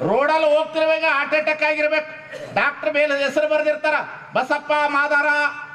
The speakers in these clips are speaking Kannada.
ರೋಡಲ್ಲಿ ಹೋಗ್ತಿರುವಾಗ ಹಾರ್ಟ್ ಅಟ್ಯಾಕ್ ಆಗಿರ್ಬೇಕು ಡಾಕ್ಟರ್ ಮೇಲೆ ಹೆಸರು ಬರೆದಿರ್ತಾರ ಬಸಪ್ಪ ಮಾದಾರ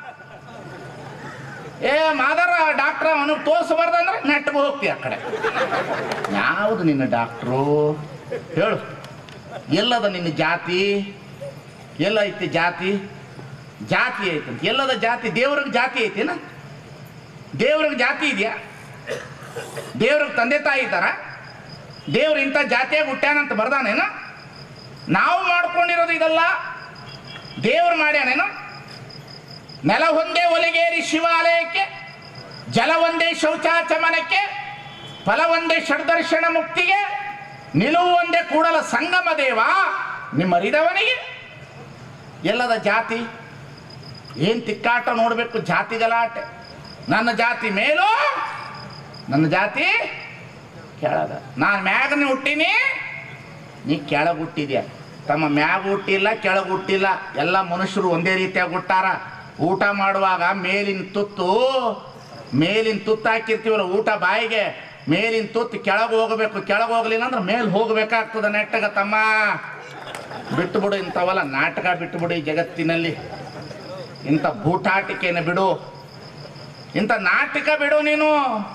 ಏ ಮಾದಾರ ಡಾಕ್ಟ್ರ ಅವನಿಗೆ ತೋರಿಸಬಾರ್ದಂದ್ರೆ ನೆಟ್ಗೆ ಹೋಗ್ತೀಯ ಆ ಕಡೆ ಯಾವುದು ನಿನ್ನ ಡಾಕ್ಟ್ರು ಹೇಳು ಎಲ್ಲದ ನಿನ್ನ ಜಾತಿ ಎಲ್ಲ ಐತಿ ಜಾತಿ ಜಾತಿ ಐತಿ ಎಲ್ಲದ ಜಾತಿ ದೇವ್ರಿಗೆ ಜಾತಿ ಐತಿನ ದೇವ್ರಿಗೆ ಜಾತಿ ಇದೆಯಾ ದೇವ್ರಿಗೆ ತಂದೆ ತಾಯಿ ಇದ್ದಾರ ದೇವ್ರು ಇಂಥ ಜಾತಿಯಾಗಿ ಹುಟ್ಟ್ಯಾನಂತ ಬರ್ದಾನೇನ ನಾವು ಮಾಡ್ಕೊಂಡಿರೋದು ಇದಲ್ಲ ದೇವ್ರು ಮಾಡ್ಯಾನೇನು ನೆಲ ಒಂದೇ ಒಲಿಗೇರಿ ಶಿವಾಲಯಕ್ಕೆ ಜಲ ಒಂದೇ ಶೌಚಾಚಮನಕ್ಕೆ ಫಲ ಒಂದೇ ಷಡ್ದರ್ಶನ ಮುಕ್ತಿಗೆ ನಿಲುವು ಒಂದೇ ಕೂಡಲ ಸಂಗಮ ದೇವ ನಿಮ್ಮ ಅರಿದವನಿಗೆ ಎಲ್ಲದ ಜಾತಿ ಏನ್ ತಿಕ್ಕಾಟ ನೋಡಬೇಕು ಜಾತಿ ಗಲಾಟೆ ನನ್ನ ಜಾತಿ ಮೇಲೋ ನನ್ನ ಜಾತಿ ಕೆಳಗ ನಾನು ಮ್ಯಾಗನೆ ಹುಟ್ಟೀನಿ ನೀ ಕೆಳಗೆ ಹುಟ್ಟಿದ್ಯಾ ತಮ್ಮ ಮ್ಯಾಗ ಹುಟ್ಟಿಲ್ಲ ಕೆಳಗೆ ಹುಟ್ಟಿಲ್ಲ ಎಲ್ಲ ಮನುಷ್ಯರು ಒಂದೇ ರೀತಿಯಾಗಿ ಹುಟ್ಟಾರ ಊಟ ಮಾಡುವಾಗ ಮೇಲಿನ ತುತ್ತು ಮೇಲಿನ ತುತ್ತು ಹಾಕಿರ್ತೀವಲ್ಲ ಊಟ ಬಾಯಿಗೆ ಮೇಲಿನ ತುತ್ತು ಕೆಳಗೆ ಹೋಗಬೇಕು ಕೆಳಗೆ ಹೋಗ್ಲಿಲ್ಲ ಅಂದ್ರೆ ಮೇಲೆ ಹೋಗ್ಬೇಕಾಗ್ತದ ನೆಟ್ಟಗ ತಮ್ಮ ಬಿಟ್ಟು ಬಿಡು ಇಂಥವಲ್ಲ ನಾಟಕ ಬಿಟ್ಟು ಬಿಡು ಈ ಜಗತ್ತಿನಲ್ಲಿ ಇಂಥ ಬೂಟಾಟಿಕೆನ ಬಿಡು ಇಂಥ ನಾಟಕ ಬಿಡು ನೀನು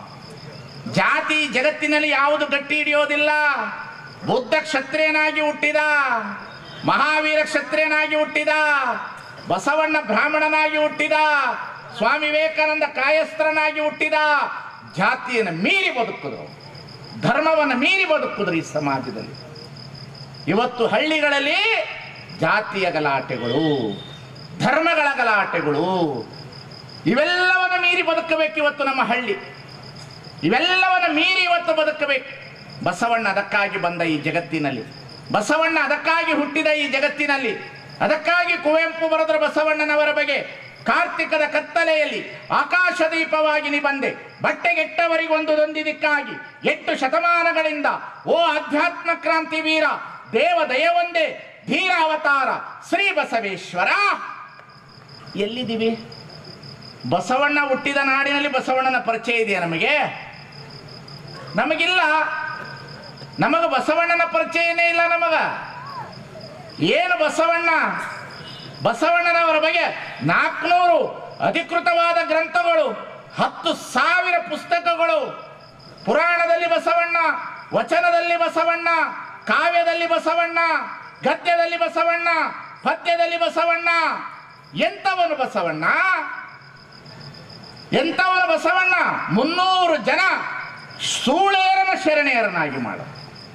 ಜಾತಿ ಜಗತ್ತಿನಲ್ಲಿ ಯಾವುದು ಗಟ್ಟಿ ಹಿಡಿಯೋದಿಲ್ಲ ಬುದ್ಧ ಕ್ಷತ್ರಿಯನಾಗಿ ಹುಟ್ಟಿದ ಮಹಾವೀರ ಕ್ಷತ್ರಿಯನಾಗಿ ಹುಟ್ಟಿದ ಬಸವಣ್ಣ ಬ್ರಾಹ್ಮಣನಾಗಿ ಹುಟ್ಟಿದ ಸ್ವಾಮಿ ವಿವೇಕಾನಂದ ಕಾಯಸ್ತ್ರನಾಗಿ ಹುಟ್ಟಿದ ಜಾತಿಯನ್ನು ಮೀರಿ ಬದುಕಿದ್ರು ಧರ್ಮವನ್ನು ಮೀರಿ ಬದುಕಿದ್ರು ಈ ಸಮಾಜದಲ್ಲಿ ಇವತ್ತು ಹಳ್ಳಿಗಳಲ್ಲಿ ಜಾತಿಯ ಗಲಾಟೆಗಳು ಧರ್ಮಗಳ ಗಲಾಟೆಗಳು ಇವೆಲ್ಲವನ್ನು ಮೀರಿ ಬದುಕಬೇಕು ಇವತ್ತು ನಮ್ಮ ಹಳ್ಳಿ ಇವೆಲ್ಲವನ್ನು ಮೀರಿ ಇವತ್ತು ಬದುಕಬೇಕು ಬಸವಣ್ಣ ಅದಕ್ಕಾಗಿ ಬಂದ ಈ ಜಗತ್ತಿನಲ್ಲಿ ಬಸವಣ್ಣ ಅದಕ್ಕಾಗಿ ಹುಟ್ಟಿದ ಈ ಜಗತ್ತಿನಲ್ಲಿ ಅದಕ್ಕಾಗಿ ಕುವೆಂಪು ಬರೆದ್ರ ಬಸವಣ್ಣನವರ ಬಗ್ಗೆ ಕಾರ್ತಿಕದ ಕತ್ತಲೆಯಲ್ಲಿ ಆಕಾಶ ದೀಪವಾಗಿ ನೀ ಬಂದೆ ಬಟ್ಟೆಗೆಟ್ಟವರಿಗೊಂದು ದೊಂದಿದಕ್ಕಾಗಿ ಎಂಟು ಶತಮಾನಗಳಿಂದ ಓ ಅಧ್ಯಾತ್ಮ ಕ್ರಾಂತಿ ವೀರ ದೇವ ದಯವೊಂದೇ ಧೀರ ಅವತಾರ ಶ್ರೀ ಬಸವೇಶ್ವರ ಎಲ್ಲಿದ್ದೀವಿ ಬಸವಣ್ಣ ಹುಟ್ಟಿದ ನಾಡಿನಲ್ಲಿ ಬಸವಣ್ಣನ ಪರಿಚಯ ಇದೆಯಾ ನಮಗೆ ನಮಗಿಲ್ಲ ನಮಗ ಬಸವಣ್ಣನ ಪರಿಚಯನೇ ಇಲ್ಲ ನಮಗ ಏನು ಬಸವಣ್ಣ ಬಸವಣ್ಣನವರ ಬಗ್ಗೆ ನಾಲ್ಕುನೂರು ಅಧಿಕೃತವಾದ ಗ್ರಂಥಗಳು ಹತ್ತು ಸಾವಿರ ಪುಸ್ತಕಗಳು ಪುರಾಣದಲ್ಲಿ ಬಸವಣ್ಣ ವಚನದಲ್ಲಿ ಬಸವಣ್ಣ ಕಾವ್ಯದಲ್ಲಿ ಬಸವಣ್ಣ ಗದ್ಯದಲ್ಲಿ ಬಸವಣ್ಣ ಪದ್ಯದಲ್ಲಿ ಬಸವಣ್ಣ ಎಂಥವನು ಬಸವಣ್ಣ ಎಂಥವನ ಬಸವಣ್ಣ ಮುನ್ನೂರು ಜನ ಸೂಳೇರನ ಶರಣೆಯರನಾಗಿ ಮಾಡು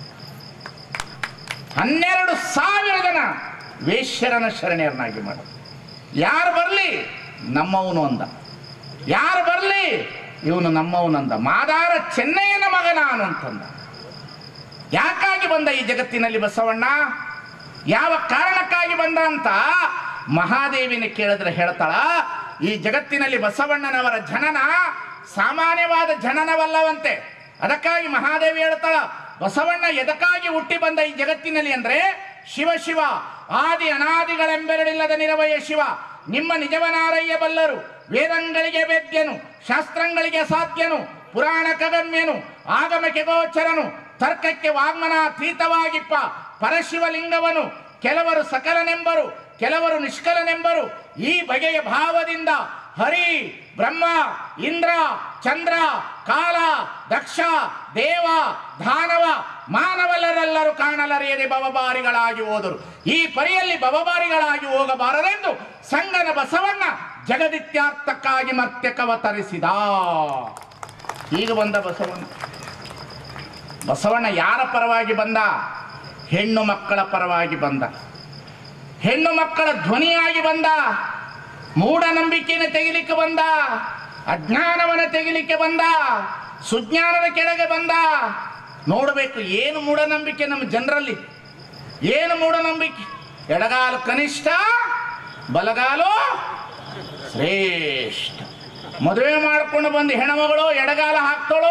ಹನ್ನೆರಡು ಸಾವಿರ ಜನ ವೇಶ್ಯರನ ಶರಣೆಯರನಾಗಿ ಮಾಡು ಯಾರು ಬರಲಿ ನಮ್ಮವನು ಅಂದ ಯಾರು ಬರಲಿ ಇವನು ನಮ್ಮವನಂದ ಮಾದಾರ ಚೆನ್ನಯ್ಯನ ಮಗ ನಾನು ಅಂತಂದ ಯಾಕಾಗಿ ಬಂದ ಈ ಜಗತ್ತಿನಲ್ಲಿ ಬಸವಣ್ಣ ಯಾವ ಕಾರಣಕ್ಕಾಗಿ ಬಂದ ಅಂತ ಮಹಾದೇವಿನ ಕೇಳಿದ್ರೆ ಹೇಳ್ತಾಳ ಈ ಜಗತ್ತಿನಲ್ಲಿ ಬಸವಣ್ಣನವರ ಜನನ ಸಾಮಾನ್ಯವಾದ ಜನನವಲ್ಲವಂತೆ ಅದಕ್ಕಾಗಿ ಮಹಾದೇವಿ ಹೇಳ್ತಾಳ ಬಸವಣ್ಣ ಎದಕ್ಕಾಗಿ ಹುಟ್ಟಿ ಬಂದ ಈ ಜಗತ್ತಿನಲ್ಲಿ ಅಂದ್ರೆ ಶಿವ ಶಿವ ಆದಿ ಅನಾದಿಗಳೆಂಬೆರಡಿಲ್ಲದ ನಿರವಯ ಶಿವ ನಿಮ್ಮ ನಿಜವನಾರಯ್ಯ ಬಲ್ಲರು ವೇದಂಗಳಿಗೆ ವೇದ್ಯನು ಶಾಸ್ತ್ರಗಳಿಗೆ ಸಾಧ್ಯನು ಪುರಾಣ ಕಗಮ್ಯನು ಆಗಮಕ್ಕೆ ಗೋಚರನು ತರ್ಕಕ್ಕೆ ವಾಗ್ಮನಾತೀತವಾಗಿಪ್ಪ ಪರಶಿವಲಿಂಗವನು ಕೆಲವರು ಸಕಲನೆಂಬರು ಕೆಲವರು ನಿಷ್ಕಲನೆಂಬರು ಈ ಬಗೆಯ ಭಾವದಿಂದ ಹರಿ ಬ್ರಹ್ಮ ಇಂದ್ರ ಚಂದ್ರ ಕಾಲ ದಕ್ಷ ದೇವ ದಾನವ ಮಾನವಲ್ಲರೆಲ್ಲರೂ ಕಾಣಲರಿಯದೆ ಭವಬಾರಿಗಳಾಗಿ ಹೋದರು ಈ ಪರಿಯಲ್ಲಿ ಭವಬಾರಿಗಳಾಗಿ ಹೋಗಬಾರದೆಂದು ಸಂಗನ ಬಸವಣ್ಣ ಜಗದಿತ್ಯಾರ್ಥಕ್ಕಾಗಿ ಮರ್ತ್ಯಕವತರಿಸಿದ ಈಗ ಬಂದ ಬಸವಣ್ಣ ಬಸವಣ್ಣ ಯಾರ ಪರವಾಗಿ ಬಂದ ಹೆಣ್ಣು ಮಕ್ಕಳ ಪರವಾಗಿ ಬಂದ ಹೆಣ್ಣು ಮಕ್ಕಳ ಧ್ವನಿಯಾಗಿ ಬಂದ ಮೂಢನಂಬಿಕೆಯನ್ನು ತೆಗಿಲಿಕ್ಕೆ ಬಂದ ಅಜ್ಞಾನವನ್ನು ತೆಗಿಲಿಕ್ಕೆ ಬಂದ ಸುಜ್ಞಾನದ ಕೆಳಗೆ ಬಂದ ನೋಡಬೇಕು ಏನು ಮೂಢನಂಬಿಕೆ ನಮ್ಮ ಜನರಲ್ಲಿ ಏನು ಮೂಢನಂಬಿಕೆ ಎಡಗಾಲು ಕನಿಷ್ಠ ಬಲಗಾಲು ಶ್ರೇಷ್ಠ ಮದುವೆ ಮಾಡ್ಕೊಂಡು ಬಂದು ಹೆಣ್ಮಗಳು ಎಡಗಾಲ ಹಾಕ್ತಾಳೋ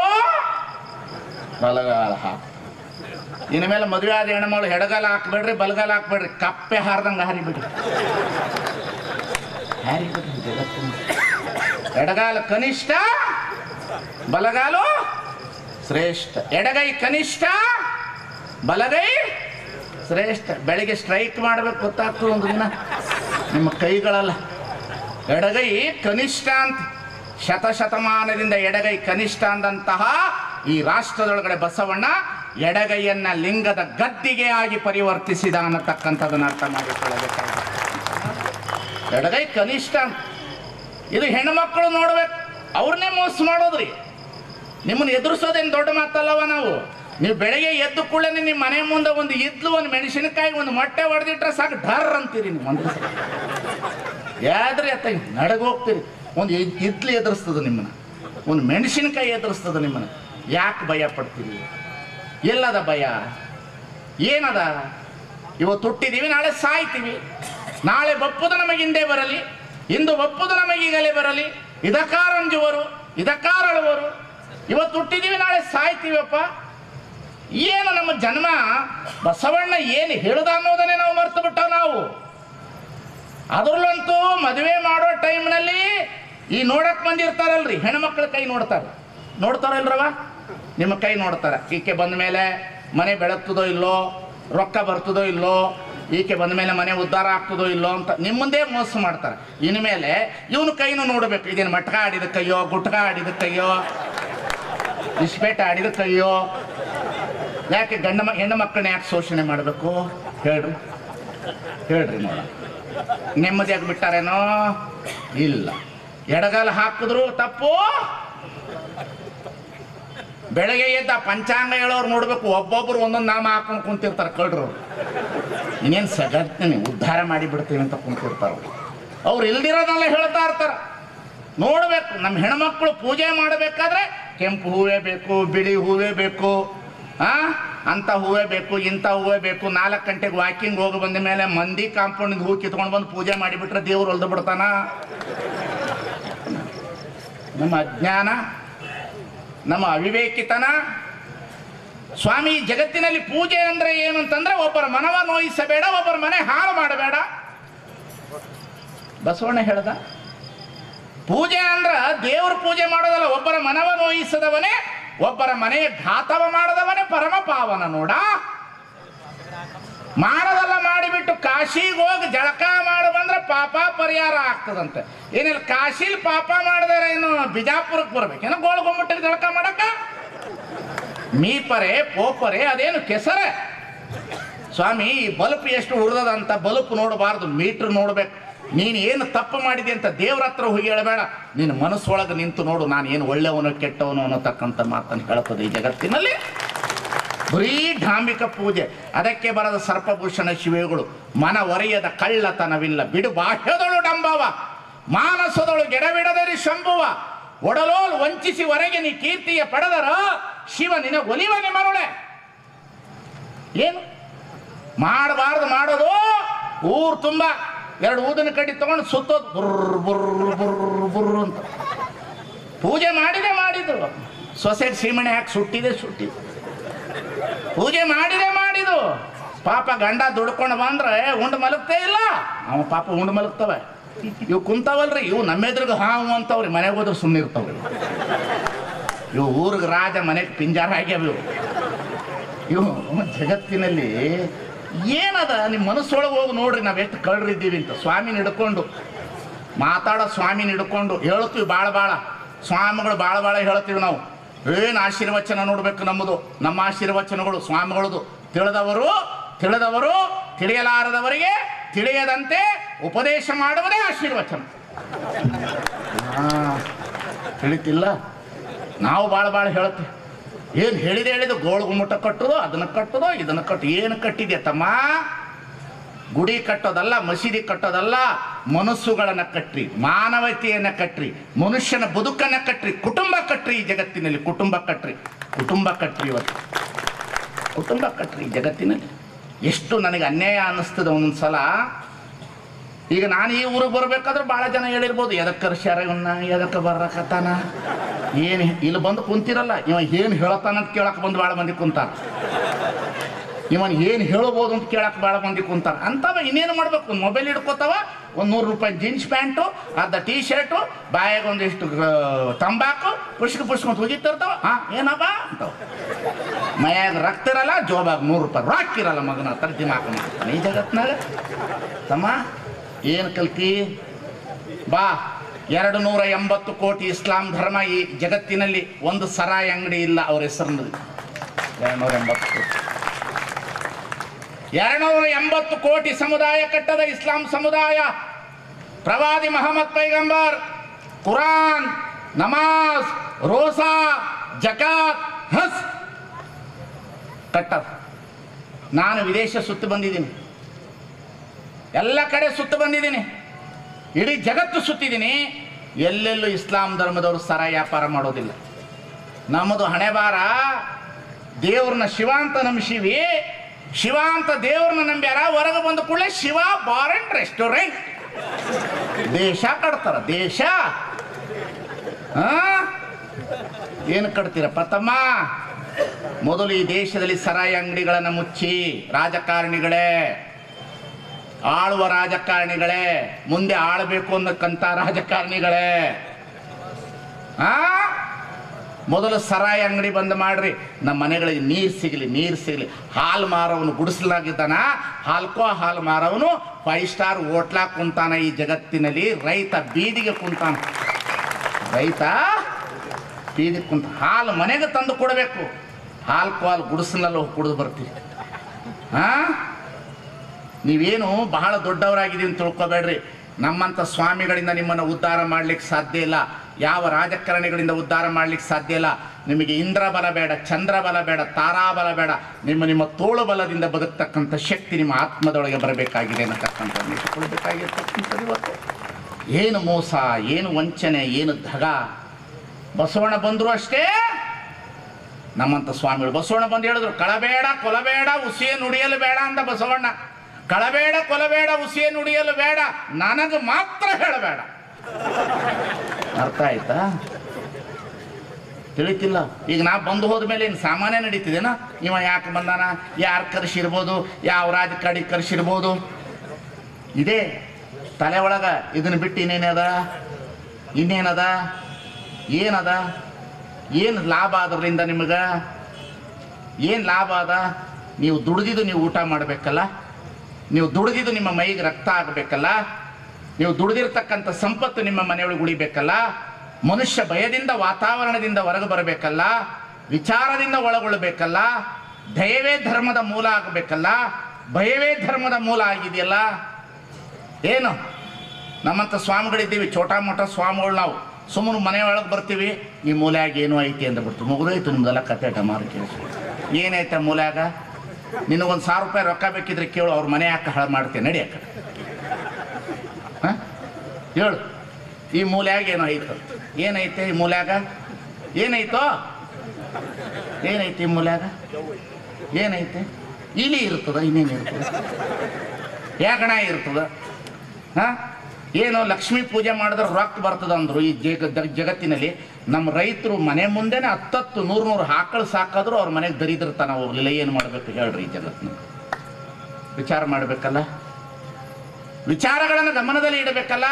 ಬಲಗಾಲ ಹಾಕ್ ಇನ್ನು ಮೇಲೆ ಮದುವೆ ಆದ ಹೆಣ್ಮಗಳು ಎಡಗಾಲ ಹಾಕ್ಬೇಡ್ರಿ ಬಲಗಾಲ ಹಾಕ್ಬೇಡ್ರಿ ಕಪ್ಪೆ ಹಾರ್ದಂಗೆ ಹಾರಿಬಿಡ್ರಿ ಹಾರಿಬಿಡ್ರಿ ಜಗತ್ತಿನ ಎಡಗಾಲ ಕನಿಷ್ಠ ಬಲಗಾಲು ಶ್ರೇಷ್ಠ ಎಡಗೈ ಕನಿಷ್ಠ ಬಲಗೈ ಶ್ರೇಷ್ಠ ಬೆಳಿಗ್ಗೆ ಸ್ಟ್ರೈಕ್ ಮಾಡ್ಬೇಕು ಗೊತ್ತಾಗ್ತದೆ ಒಂದು ದಿನ ನಿಮ್ಮ ಕೈಗಳಲ್ಲ ಎಡಗೈ ಕನಿಷ್ಠ ಅಂತ ಶತಶತಮಾನದಿಂದ ಎಡಗೈ ಕನಿಷ್ಠ ಅಂದಂತಹ ಈ ರಾಷ್ಟ್ರದೊಳಗಡೆ ಬಸವಣ್ಣ ಎಡಗೈಯನ್ನ ಲಿಂಗದ ಗದ್ದಿಗೆ ಆಗಿ ಪರಿವರ್ತಿಸಿದ ಅನ್ನತಕ್ಕಂಥದ್ದನ್ನ ಅರ್ಥ ಮಾಡಿಕೊಳ್ಳಬೇಕಾಗಿದೆ ಎಡಗೈ ಕನಿಷ್ಠ ಅಂತ. ಇದು ಹೆಣ್ಮಕ್ಳು ನೋಡ್ಬೇಕು ಅವ್ರನ್ನೇ ಮೋಸ ಮಾಡೋದ್ರಿ ನಿಮ್ಮನ್ನ ಎದುರಿಸೋದೇನು ದೊಡ್ಡ ಮಾತಲ್ಲವ ನಾವು ನೀವು ಬೆಳಗ್ಗೆ ಎದ್ದು ಕೂಡಲೇ ನಿಮ್ಮ ಮನೆ ಮುಂದೆ ಒಂದು ಇದ್ಲು ಒಂದು ಮೆಣಸಿನಕಾಯಿ ಒಂದು ಮೊಟ್ಟೆ ಹೊಡೆದಿಟ್ರೆ ಸಾಕು ಡರ್ ಅಂತೀರಿ ನೀವು ಒಂದು ಯಾದ್ರಿ ಅತ್ತ ನಡಗ ಹೋಗ್ತೀರಿ ಒಂದು ಇದ್- ಇದ್ಲು ಎದುರಿಸ್ತದ ನಿಮ್ಮನ್ನ ಒಂದು ಮೆಣಸಿನಕಾಯಿ ಎದುರಿಸ್ತದ ನಿಮ್ಮನ್ನ ಯಾಕೆ ಭಯ ಪಡ್ತೀರಿ ಎಲ್ಲದ ಭಯ ಏನದ ಇವತ್ತು ಹುಟ್ಟಿದೀವಿ ನಾಳೆ ಸಾಯ್ತೀವಿ ನಾಳೆ ಬಪ್ಪುದು ನಮಗೆ ಹಿಂದೆ ಬರಲಿ ಇಂದು ಬಪ್ಪುದು ನಮಗೆ ಈಗಲೇ ಬರಲಿ ಇದಕ್ಕಾರಂಜುವರು ಇದಕ್ಕಾರಳುವರು ಇವತ್ತು ಹುಟ್ಟಿದೀವಿ ನಾಳೆ ಸಾಯ್ತೀವಪ್ಪ ಏನು ನಮ್ಮ ಜನ್ಮ ಬಸವಣ್ಣ ಏನು ಹೇಳುದ ಅನ್ನೋದನ್ನೇ ನಾವು ಮರ್ತು ಬಿಟ್ಟ ನಾವು ಅದ್ರಲ್ಲಂತೂ ಮದುವೆ ಮಾಡೋ ಟೈಮ್ನಲ್ಲಿ ಈ ನೋಡಕ್ ಬಂದಿರ್ತಾರಲ್ರಿ ಹೆಣ್ಮಕ್ಳ ಕೈ ನೋಡ್ತಾರೆ ನೋಡ್ತಾರಲ್ರವ ನಿಮ್ಮ ಕೈ ನೋಡ್ತಾರೆ ಈಕೆ ಬಂದ ಮೇಲೆ ಮನೆ ಬೆಳಗ್ತದೋ ಇಲ್ಲೋ ರೊಕ್ಕ ಬರ್ತದೋ ಇಲ್ಲೋ ಈಕೆ ಬಂದ ಮೇಲೆ ಮನೆ ಉದ್ಧಾರ ಆಗ್ತದೋ ಇಲ್ಲೋ ಅಂತ ನಿಮ್ಮ ಮುಂದೆ ಮೋಸ ಮಾಡ್ತಾರೆ ಇನ್ಮೇಲೆ ಇವನು ಕೈನು ನೋಡ್ಬೇಕು ಇದೇನು ಮಟ್ಕ ಆಡಿದ ಕೈಯೋ ಗುಟ್ಕ ಆಡಿದ ಕೈಯೋ ಇಸ್ಪೇಟ ಆಡಿದ ಕೈಯೋ ಯಾಕೆ ಗಂಡ ಮ ಹೆಣ್ಣು ಮಕ್ಕಳನ್ನ ಯಾಕೆ ಶೋಷಣೆ ಮಾಡಬೇಕು ಹೇಳ್ರಿ ಹೇಳ್ರಿ ನೋಡ ನೆಮ್ಮದಿಯಾಗಿ ಬಿಟ್ಟಾರೇನೋ ಇಲ್ಲ ಎಡಗಾಲ ಹಾಕಿದ್ರು ತಪ್ಪು ಬೆಳಗ್ಗೆ ಎದ್ದ ಪಂಚಾಂಗ ಹೇಳೋರು ನೋಡ್ಬೇಕು ಒಬ್ಬೊಬ್ರು ಒಂದೊಂದು ನಾಮ ಹಾಕೊಂಡು ಕುಂತಿರ್ತಾರೆ ಕಳ್ರು ಇನ್ನೇನು ಸಗತ್ತೀನಿ ಉದ್ಧಾರ ಮಾಡಿ ಬಿಡ್ತೀವಿ ಅಂತ ಕುಂತಿರ್ತಾರ ಅವ್ರು ಇಲ್ದಿರೋದೆಲ್ಲ ಹೇಳ್ತಾ ಇರ್ತಾರ ನೋಡ್ಬೇಕು ನಮ್ಮ ಹೆಣ್ಮಕ್ಳು ಪೂಜೆ ಮಾಡಬೇಕಾದ್ರೆ ಕೆಂಪು ಹೂವೇ ಬೇಕು ಬಿಳಿ ಹೂವೇ ಬೇಕು ಆ ಅಂತ ಹೂವೇ ಬೇಕು ಇಂಥ ಹೂವೇ ಬೇಕು ನಾಲ್ಕು ಗಂಟೆಗೆ ವಾಕಿಂಗ್ ಹೋಗಿ ಬಂದ ಮೇಲೆ ಮಂದಿ ಕಾಂಪೌಂಡಿಂದ ಹೂ ಕಿತ್ಕೊಂಡು ಬಂದು ಪೂಜೆ ಮಾಡಿಬಿಟ್ರೆ ದೇವ್ರು ಹೊಲ್ದು ಬಿಡ್ತಾನ ನಮ್ಮ ಅಜ್ಞಾನ ನಮ್ಮ ಅವಿವೇಕಿತನ ಸ್ವಾಮಿ ಜಗತ್ತಿನಲ್ಲಿ ಪೂಜೆ ಅಂದ್ರೆ ಏನು ಅಂತಂದ್ರೆ ಒಬ್ಬರ ಮನವ ನೋಯಿಸಬೇಡ ಒಬ್ಬರ ಮನೆ ಹಾಳು ಮಾಡಬೇಡ ಬಸವಣ್ಣ ಹೇಳ್ದ ಪೂಜೆ ಅಂದ್ರ ದೇವ್ರ ಪೂಜೆ ಮಾಡೋದಲ್ಲ ಒಬ್ಬರ ಮನವ ನೋಯಿಸದವನೇ ಒಬ್ಬರ ಮನೆಯ ಘಾತವ ಮಾಡದವನೇ ಪರಮ ಪಾವನ ನೋಡ ಮಾಡದಲ್ಲ ಮಾಡಿಬಿಟ್ಟು ಕಾಶಿಗೆ ಹೋಗಿ ಜಳಕ ಮಾಡಿ ಬಂದ್ರೆ ಪಾಪ ಪರಿಹಾರ ಆಗ್ತದಂತೆ ಏನಿಲ್ಲ ಕಾಶಿಲಿ ಪಾಪ ಮಾಡಿದ್ರೆ ಏನು ಬಿಜಾಪುರಕ್ಕೆ ಬರ್ಬೇಕೇನೋ ಗೋಳ್ಗೊಂಬಿಟ್ಟಿಗೆ ಜಳಕ ಮಾಡಕ್ಕ ಮೀಪರೆ ಪೋಪರೆ ಅದೇನು ಕೆಸರೆ ಸ್ವಾಮಿ ಈ ಬಲ್ಪ್ ಎಷ್ಟು ಉರಿದದ ಅಂತ ಬಲ್ಪ್ ನೋಡಬಾರ್ದು ಮೀಟ್ರ್ ನೋಡ್ಬೇಕು ನೀನು ಏನು ತಪ್ಪು ಮಾಡಿದೆ ಅಂತ ದೇವ್ರ ಹತ್ರ ಹೋಗಿ ಹೇಳಬೇಡ ನಿನ್ನ ಮನಸ್ಸೊಳಗೆ ನಿಂತು ನೋಡು ನಾನು ಏನು ಒಳ್ಳೆಯವನು ಕೆಟ್ಟವನು ಅನ್ನೋತಕ್ಕಂಥ ಮಾತನ್ನು ಹೇಳ್ತದೆ ಈ ಜಗತ್ತಿನಲ್ಲಿ ಬರೀ ಢಾಂಬಿಕ ಪೂಜೆ ಅದಕ್ಕೆ ಬರದ ಸರ್ಪಭೂಷಣ ಶಿವೆಗಳು ಮನ ಒರೆಯದ ಕಳ್ಳತನವಿಲ್ಲ ಬಿಡು ಬಾಹ್ಯದೊಳು ಡಂಬವ ಮಾನಸದೊಳು ಗೆಡಬಿಡದರಿ ಶಂಭುವ ಒಡಲೋಲ್ ವಂಚಿಸಿ ಹೊರಗೆ ನೀ ಕೀರ್ತಿಯ ಪಡೆದರ ಶಿವ ನಿನ ಒಲಿವ ನಿಮರುಳೆ ಏನು ಮಾಡಬಾರ್ದು ಮಾಡೋದು ಊರು ತುಂಬ ಎರಡು ಊದಿನ ಕಡ್ಡಿ ತಗೊಂಡು ಸುತ್ತೋದು ಬುರ್ರ್ ಬುರ್ರ್ ಬುರ್ರ್ ಬುರ್ರ್ ಅಂತ ಪೂಜೆ ಮಾಡಿದೆ ಮಾಡಿದ್ರು ಸೊಸೈಟಿ ಸೀಮೆಣೆ ಹಾಕಿ ಸುಟ್ಟಿದೆ ಸುಟ್ಟಿದೆ ಪೂಜೆ ಮಾಡಿದೆ ಮಾಡಿದು ಪಾಪ ಗಂಡ ದುಡ್ಕೊಂಡು ಬಂದ್ರೆ ಉಂಡು ಮಲಗ್ತೇ ಇಲ್ಲ ಅವ ಪಾಪ ಉಂಡು ಮಲಗ್ತವೆ ಇವು ಕುಂತಾವಲ್ರಿ ಇವು ನಮ್ಮೆದ್ರಿಗೆ ಹಾವು ಅಂತವ್ರಿ ಮನೆಗೆ ಹೋದ್ರೆ ಸುಮ್ಮನೆ ಇರ್ತಾವ್ರಿ ಇವು ಊರಿಗೆ ರಾಜ ಮನೆಗೆ ಪಿಂಜಾರ ಆಗ್ಯಾವ ಇವು ಇವು ಜಗತ್ತಿನಲ್ಲಿ ಏನದ ನಿಮ್ಮ ಮನಸ್ಸೊಳಗೆ ಹೋಗಿ ನೋಡ್ರಿ ನಾವು ಎಷ್ಟು ಕಳ್ರಿದ್ದೀವಿ ಅಂತ ಸ್ವಾಮಿನ ಹಿಡ್ಕೊಂಡು ಮಾತಾಡೋ ಸ್ವಾಮಿನ ಹಿಡ್ಕೊಂಡು ಹೇಳ್ತೀವಿ ಭಾಳ ಭಾಳ ಸ್ವಾಮಿಗಳು ಭಾಳ ಭಾಳ ಹೇಳ್ತೀವಿ ನಾವು ಏನು ಆಶೀರ್ವಚನ ನೋಡ್ಬೇಕು ನಮ್ಮದು ನಮ್ಮ ಆಶೀರ್ವಚನಗಳು ಸ್ವಾಮಿಗಳದು ತಿಳಿದವರು ತಿಳಿದವರು ತಿಳಿಯಲಾರದವರಿಗೆ ತಿಳಿಯದಂತೆ ಉಪದೇಶ ಮಾಡುವುದೇ ಆಶೀರ್ವಚನ ಹಾ ತಿಳಿತಿಲ್ಲ ನಾವು ಭಾಳ ಭಾಳ ಹೇಳ್ತೀವಿ ಏನು ಹೇಳಿದೆ ಹೇಳಿದ ಗೋಳು ಗುಮ್ಮಟ ಕಟ್ಟೋದು ಅದನ್ನು ಕಟ್ಟೋದು ಇದನ್ನು ಕಟ್ಟು ಏನು ಕಟ್ಟಿದೆ ತಮ್ಮ ಗುಡಿ ಕಟ್ಟೋದಲ್ಲ ಮಸೀದಿ ಕಟ್ಟೋದಲ್ಲ ಮನಸ್ಸುಗಳನ್ನ ಕಟ್ರಿ ಮಾನವತೆಯನ್ನ ಕಟ್ರಿ ಮನುಷ್ಯನ ಬದುಕನ್ನ ಕಟ್ರಿ ಕುಟುಂಬ ಕಟ್ರಿ ಈ ಜಗತ್ತಿನಲ್ಲಿ ಕುಟುಂಬ ಕಟ್ರಿ ಕುಟುಂಬ ಕಟ್ರಿ ಇವತ್ತು ಕುಟುಂಬ ಕಟ್ರಿ ಈ ಜಗತ್ತಿನಲ್ಲಿ ಎಷ್ಟು ನನಗೆ ಅನ್ಯಾಯ ಅನ್ನಿಸ್ತದೆ ಒಂದೊಂದು ಸಲ ಈಗ ನಾನು ಈ ಊರಿಗೆ ಬರ್ಬೇಕಾದ್ರೆ ಭಾಳ ಜನ ಹೇಳಿರ್ಬೋದು ಎದಕ್ಕೆ ಕರ್ಸ್ಯಾರ ಇವನ್ನ ಎದಕ್ಕೆ ಬರ್ರಕತ್ತಾನ ಏನು ಇಲ್ಲಿ ಬಂದು ಕುಂತಿರಲ್ಲ ಇವ ಏನು ಹೇಳತ್ತಾನ ಅಂತ ಕೇಳಕ್ಕೆ ಬಂದು ಭಾಳ ಮಂದಿ ಕುಂತಾರ ಇವನ್ ಏನು ಹೇಳ್ಬೋದು ಅಂತ ಕೇಳಕ್ಕೆ ಭಾಳ ಮಂದಿ ಕುಂತಾರ ಅಂತವ ಇನ್ನೇನು ಮಾಡ್ಬೇಕು ಒಂದು ಮೊಬೈಲ್ ಹಿಡ್ಕೋತಾವ ಒಂದು ನೂರು ರೂಪಾಯಿ ಜೀನ್ಸ್ ಪ್ಯಾಂಟು ಅರ್ಧ ಟೀ ಶರ್ಟು ಬಾಯಾಗ ಒಂದಿಷ್ಟು ಆ, ತಂಬಾಕು ಪುಷ್ಕ ಪುಷ್ಕ ಅಂತ ಹೋಗಿತ್ತಿರ್ತಾವ ಹಾಂ ಏನಪ್ಪ ಅಂತವ ಮೈಯಾಗ ರಕ್ತ ಇರಲ್ಲ ಜೋಬಾಗ ನೂರು ರೂಪಾಯಿ ರಾಕ್ ಇರಲ್ಲ ಮಗನ ತರ ದಿಮಾಕ ಮಾಡ್ತಾನೆ ಈ ಜಗತ್ನಾಗ ತಮ್ಮ ಏನು ಕಲ್ತಿ ಬಾ ಎರಡು ನೂರ ಎಂಬತ್ತು ಕೋಟಿ ಇಸ್ಲಾಂ ಧರ್ಮ ಈ ಜಗತ್ತಿನಲ್ಲಿ ಒಂದು ಸರಾಯಿ ಅಂಗಡಿ ಇಲ್ಲ ಅವ್ರ ಹೆಸರಿನಲ್ಲಿ ಎರಡು ನೂರ ಎಂಬತ್ತು ಕೋಟಿ ಎರಡ್ನೂರ ಎಂಬತ್ತು ಕೋಟಿ ಸಮುದಾಯ ಕಟ್ಟದ ಇಸ್ಲಾಂ ಸಮುದಾಯ ಪ್ರವಾದಿ ಮಹಮ್ಮದ್ ಪೈಗಂಬರ್ ಕುರಾನ್ ನಮಾಜ್ ರೋಸಾ ಜಕಾತ್ ಹಸ್ ಕಟ್ಟದ ನಾನು ವಿದೇಶ ಸುತ್ತು ಬಂದಿದ್ದೀನಿ ಎಲ್ಲ ಕಡೆ ಸುತ್ತು ಬಂದಿದ್ದೀನಿ ಇಡೀ ಜಗತ್ತು ಸುತ್ತಿದ್ದೀನಿ ಎಲ್ಲೆಲ್ಲೂ ಇಸ್ಲಾಂ ಧರ್ಮದವರು ಸರ ವ್ಯಾಪಾರ ಮಾಡೋದಿಲ್ಲ ನಮ್ಮದು ಹಣೆ ಬಾರ ದೇವ್ರನ್ನ ಶಿವ ಅಂತ ನಂಬಿಸಿವಿ ಶಿವ ಅಂತ ದೇವ್ರನ್ನ ನಂಬ್ಯಾರ ಹೊರಗೆ ಬಂದ ಕೂಡಲೇ ಶಿವ ಬಾರ್ ಅಂಡ್ ರೆಸ್ಟೋರೆಂಟ್ ದೇಶ ಕಟ್ತಾರ ದೇಶ ಆ? ಏನು ಕಟ್ತೀರಪ್ಪ ತಮ್ಮ ಮೊದಲು ಈ ದೇಶದಲ್ಲಿ ಸರಾಯಿ ಅಂಗಡಿಗಳನ್ನು ಮುಚ್ಚಿ ರಾಜಕಾರಣಿಗಳೇ ಆಳುವ ರಾಜಕಾರಣಿಗಳೇ ಮುಂದೆ ಆಳಬೇಕು ಅನ್ನಕ್ಕಂತ ರಾಜಕಾರಣಿಗಳೇ ಆ ಮೊದಲು ಸರಾಯಿ ಅಂಗಡಿ ಬಂದ್ ಮಾಡ್ರಿ ನಮ್ಮ ಮನೆಗಳಿಗೆ ನೀರು ಸಿಗಲಿ ನೀರು ಸಿಗಲಿ ಹಾಲು ಮಾರವನು ಗುಡಿಸಲಾಗಿದ್ದಾನ ಹಾಲ್ಕೋ ಹಾಲು ಮಾರವನು ಫೈವ್ ಸ್ಟಾರ್ ಹೋಟ್ಲಾ ಕುಂತಾನ ಈ ಜಗತ್ತಿನಲ್ಲಿ ರೈತ ಬೀದಿಗೆ ಕುಂತಾನ ರೈತ ಬೀದಿಗೆ ಕುಂತ ಹಾಲು ಮನೆಗೆ ತಂದು ಕೊಡಬೇಕು ಹಾಲು ಕಾಲು ಗುಡಿಸಲಲ್ಲಿ ಹೋಗಿ ಕುಡಿದು ಬರ್ತೀವಿ ಹಾ ನೀವೇನು ಬಹಳ ದೊಡ್ಡವರಾಗಿದ್ದೀವಿ ಅಂತ ತಿಳ್ಕೊಬೇಡ್ರಿ ನಮ್ಮಂಥ ಸ್ವಾಮಿಗಳಿಂದ ನಿಮ್ಮನ್ನು ಉದ್ಧಾರ ಮಾಡ್ಲಿಕ್ಕೆ ಸಾಧ್ಯ ಇಲ್ಲ ಯಾವ ರಾಜಕಾರಣಿಗಳಿಂದ ಉದ್ಧಾರ ಮಾಡ್ಲಿಕ್ಕೆ ಸಾಧ್ಯ ಇಲ್ಲ ನಿಮಗೆ ಇಂದ್ರ ಬಲ ಬೇಡ ಚಂದ್ರ ಬಲ ಬೇಡ ತಾರಾಬಲ ಬೇಡ ನಿಮ್ಮ ನಿಮ್ಮ ತೋಳು ಬಲದಿಂದ ಬದುಕ್ತಕ್ಕಂಥ ಶಕ್ತಿ ನಿಮ್ಮ ಆತ್ಮದೊಳಗೆ ಬರಬೇಕಾಗಿದೆ ಅನ್ನತಕ್ಕಂಥ ಇಟ್ಕೊಳ್ಬೇಕಾಗಿರ್ತಕ್ಕಂಥದ್ದು ಇವತ್ತು ಏನು ಮೋಸ ಏನು ವಂಚನೆ ಏನು ಧಗ ಬಸವಣ್ಣ ಬಂದರು ಅಷ್ಟೇ ನಮ್ಮಂಥ ಸ್ವಾಮಿಗಳು ಬಸವಣ್ಣ ಬಂದು ಹೇಳಿದ್ರು ಕಳಬೇಡ ಕೊಲಬೇಡ ಉಸಿಯ ನುಡಿಯಲು ಬೇಡ ಅಂತ ಬಸವಣ್ಣ ಕಳಬೇಡ ಕೊಲಬೇಡ ಉಸಿಯ ನುಡಿಯಲು ಬೇಡ ನನಗೆ ಮಾತ್ರ ಹೇಳಬೇಡ ಅರ್ಥ ಆಯ್ತಾ ತಿಳಿತಿಲ್ಲ ಈಗ ನಾ ಬಂದು ಹೋದ್ಮೇಲೆ ಇನ್ನು ಸಾಮಾನ್ಯ ನಡೀತಿದೇನ ಇವ ಯಾಕೆ ಬಂದಾನ ಯಾರು ಕರೆಸಿರ್ಬೋದು ಯಾವ ರಾಜಕಾರಣಿ ಕರೆಸಿರ್ಬೋದು ಇದೇ ತಲೆ ಒಳಗ ಇದನ್ನ ಬಿಟ್ಟು ಇನ್ನೇನದ ಇನ್ನೇನದ ಏನದ ಏನು ಲಾಭ ಅದರಿಂದ ನಿಮಗೆ ಏನು ಲಾಭ ಅದ ನೀವು ದುಡ್ದಿದ್ದು ನೀವು ಊಟ ಮಾಡಬೇಕಲ್ಲ ನೀವು ದುಡ್ದಿದ್ದು ನಿಮ್ಮ ಮೈಗೆ ರಕ್ತ ಆಗಬೇಕಲ್ಲ ನೀವು ದುಡ್ದಿರ್ತಕ್ಕಂಥ ಸಂಪತ್ತು ನಿಮ್ಮ ಮನೆಯೊಳಗೆ ಉಳಿಬೇಕಲ್ಲ ಮನುಷ್ಯ ಭಯದಿಂದ ವಾತಾವರಣದಿಂದ ಹೊರಗೆ ಬರಬೇಕಲ್ಲ ವಿಚಾರದಿಂದ ಒಳಗೊಳ್ಳಬೇಕಲ್ಲ ದಯವೇ ಧರ್ಮದ ಮೂಲ ಆಗಬೇಕಲ್ಲ ಭಯವೇ ಧರ್ಮದ ಮೂಲ ಆಗಿದೆಯಲ್ಲ ಏನು ನಮ್ಮಂಥ ಸ್ವಾಮಿಗಳಿದ್ದೀವಿ ಚೋಟಾ ಮೋಟ ಸ್ವಾಮಿಗಳು ನಾವು ಸುಮ್ಮನೆ ಮನೆ ಒಳಗೆ ಬರ್ತೀವಿ ಈ ಮೂಲ್ಯಾಗ ಏನೋ ಐತಿ ಅಂತ ಬಿಡ್ತೀವಿ ಮುಗಿದೋಯ್ತು ನಿಮ್ದೆಲ್ಲ ಕತೆ ಟಮಾರು ಕೇಳಿಸಿ ಏನೈತೆ ಮೂಲ್ಯಾಗ ನಿನಗೊಂದು ಸಾವಿರ ರೂಪಾಯಿ ರೊಕ್ಕ ಬೇಕಿದ್ರೆ ಕೇಳು ಅವ್ರ ಮನೆ ಯಾಕೆ ಹಾಳು ಮಾಡ್ತೀನಿ ನಡಿ ಆ ಕಡೆ ಹಾಂ ಹೇಳು ಈ ಮೂಲ್ಯಾಗ ಏನೋ ಐತು ಏನೈತೆ ಈ ಮೂಲ್ಯಾಗ ಏನೈತೋ ಏನೈತೆ ಈ ಮೂಲ್ಯಾಗ ಏನೈತೆ ಇಲಿ ಇರ್ತದ ಇನ್ನೇನು ಇರ್ತದ ಯಾಕಣ ಇರ್ತದ ಹಾ ಏನು ಲಕ್ಷ್ಮೀ ಪೂಜೆ ಮಾಡಿದ್ರೆ ರೊಕ್ಕ ಬರ್ತದ ಅಂದ್ರು ಈ ಜಗ ಜಗ್- ಜಗತ್ತಿನಲ್ಲಿ ನಮ್ಮ ರೈತರು ಮನೆ ಮುಂದೆನೆ ಹತ್ತತ್ತು ನೂರು ನೂರು ಆಕಳು ಸಾಕಾದ್ರು ಅವ್ರ ಮನೆಗೆ ದರಿದ್ರತನ ಹೋಗ್ಲಿಲ್ಲ ಏನು ಮಾಡಬೇಕು ಹೇಳ್ರಿ ಈ ಜಗತ್ತಿನ ವಿಚಾರ ಮಾಡಬೇಕಲ್ಲ ವಿಚಾರಗಳನ್ನು ಗಮನದಲ್ಲಿ ಇಡಬೇಕಲ್ಲ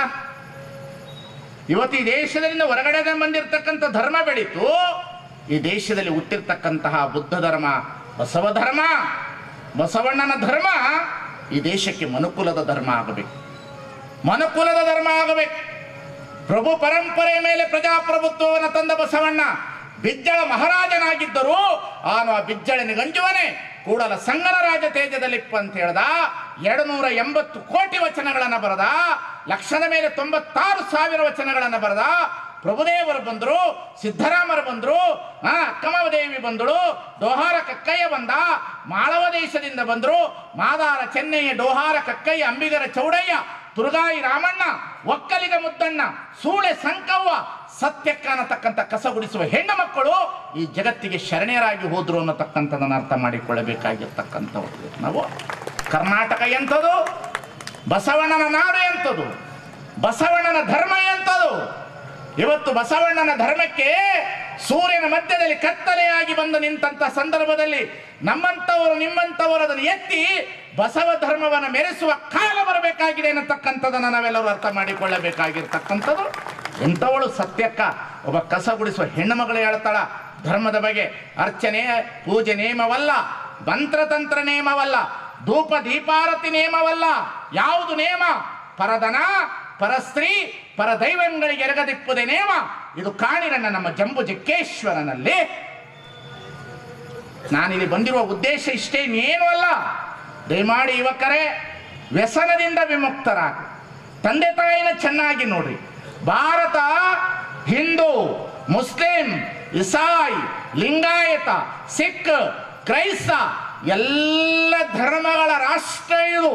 ಇವತ್ತು ಈ ದೇಶದಿಂದ ಹೊರಗಡೆ ಬಂದಿರತಕ್ಕಂಥ ಧರ್ಮ ಬೆಳೀತು ಈ ದೇಶದಲ್ಲಿ ಹುಟ್ಟಿರ್ತಕ್ಕಂತಹ ಬುದ್ಧ ಧರ್ಮ ಬಸವ ಧರ್ಮ ಬಸವಣ್ಣನ ಧರ್ಮ ಈ ದೇಶಕ್ಕೆ ಮನುಕುಲದ ಧರ್ಮ ಆಗಬೇಕು ಮನುಕುಲದ ಧರ್ಮ ಆಗಬೇಕು ಪ್ರಭು ಪರಂಪರೆಯ ಮೇಲೆ ಪ್ರಜಾಪ್ರಭುತ್ವವನ್ನು ತಂದ ಬಸವಣ್ಣ ಬಿಜ್ಜಳ ಮಹಾರಾಜನಾಗಿದ್ದರು ಆನು ಆ ಬಿಜ್ಜಳನಿಗಂಜುವನೆ ಕೂಡಲ ಸಂಗನ ರಾಜ ತೇಜದಲ್ಲಿಪ್ಪ ಅಂತ ಹೇಳ್ದ ಎರಡು ನೂರ ಎಂಬತ್ತು ಕೋಟಿ ವಚನಗಳನ್ನು ಬರೆದ ಲಕ್ಷದ ಮೇಲೆ ತೊಂಬತ್ತಾರು ಸಾವಿರ ವಚನಗಳನ್ನು ಬರೆದ ಪ್ರಭುದೇವರು ಬಂದರು ಸಿದ್ದರಾಮರು ಬಂದರು ಆ ಅಕ್ಕಮದೇವಿ ಬಂದಳು ಡೋಹಾರ ಕಕ್ಕಯ್ಯ ಬಂದ ಮಾಳವ ದೇಶದಿಂದ ಬಂದರು ಮಾದಾರ ಚೆನ್ನಯ್ಯ ಡೋಹಾರ ಕಕ್ಕಯ್ಯ ಅಂಬಿಗರ ಚೌಡಯ್ಯ ತುರುಗಾಯಿ ರಾಮಣ್ಣ ಒಕ್ಕಲಿಗ ಮುದ್ದಣ್ಣ ಸೂಳೆ ಸಂಕವ್ವ ಸತ್ಯಕ್ಕ ಅನ್ನತಕ್ಕಂಥ ಕಸಗುಡಿಸುವ ಹೆಣ್ಣು ಮಕ್ಕಳು ಈ ಜಗತ್ತಿಗೆ ಶರಣೆಯರಾಗಿ ಹೋದ್ರು ಅನ್ನತಕ್ಕಂಥದ್ದನ್ನು ಅರ್ಥ ಮಾಡಿಕೊಳ್ಳಬೇಕಾಗಿರ್ತಕ್ಕಂಥವ್ರು ನಾವು ಕರ್ನಾಟಕ ಎಂಥದು ಬಸವಣ್ಣನ ನಾಡು ಎಂಥದು ಬಸವಣ್ಣನ ಧರ್ಮ ಎಂಥದು ಇವತ್ತು ಬಸವಣ್ಣನ ಧರ್ಮಕ್ಕೆ ಸೂರ್ಯನ ಮಧ್ಯದಲ್ಲಿ ಕತ್ತಲೆಯಾಗಿ ಬಂದು ನಿಂತಹ ಸಂದರ್ಭದಲ್ಲಿ ನಮ್ಮಂಥವರು ನಿಮ್ಮಂಥವರು ಅದನ್ನು ಎತ್ತಿ ಬಸವ ಧರ್ಮವನ್ನು ಮೆರೆಸುವ ಕಾಲ ಬರಬೇಕಾಗಿದೆ ಅನ್ನತಕ್ಕಂಥದ್ದನ್ನು ನಾವೆಲ್ಲರೂ ಅರ್ಥ ಮಾಡಿಕೊಳ್ಳಬೇಕಾಗಿರ್ತಕ್ಕಂಥದ್ದು ಎಂಥವಳು ಸತ್ಯಕ್ಕ ಒಬ್ಬ ಕಸ ಗುಡಿಸುವ ಹೆಣ್ಣು ಮಗಳು ಹೇಳ್ತಾಳ ಧರ್ಮದ ಬಗ್ಗೆ ಅರ್ಚನೆ ಪೂಜೆ ನೇಮವಲ್ಲ ಮಂತ್ರತಂತ್ರ ನೇಮವಲ್ಲ ಧೂಪ ದೀಪಾರತಿ ನೇಮವಲ್ಲ ಯಾವುದು ನೇಮ ಪರದನ ಪರಸ್ತ್ರೀ ಪರದೈವಗಳಿಗೆ ಎರಗದಿಪ್ಪುದೇ ನೇಮ ಇದು ಕಾಣಿರಣ್ಣ ನಮ್ಮ ಜಂಬು ಜಕ್ಕೇಶ್ವರನಲ್ಲಿ ನಾನಿಲ್ಲಿ ಬಂದಿರುವ ಉದ್ದೇಶ ಇಷ್ಟೇ ಇನ್ನೇನು ಅಲ್ಲ ದಯಮಾಡಿ ಯುವಕರೇ ವ್ಯಸನದಿಂದ ವಿಮುಕ್ತರಾಗಿ ತಂದೆ ತಾಯಿನ ಚೆನ್ನಾಗಿ ನೋಡ್ರಿ ಭಾರತ ಹಿಂದೂ ಮುಸ್ಲಿಂ ಇಸಾಯಿ ಲಿಂಗಾಯತ ಸಿಖ್ ಕ್ರೈಸ್ತ ಎಲ್ಲ ಧರ್ಮಗಳ ರಾಷ್ಟ್ರ ಇದು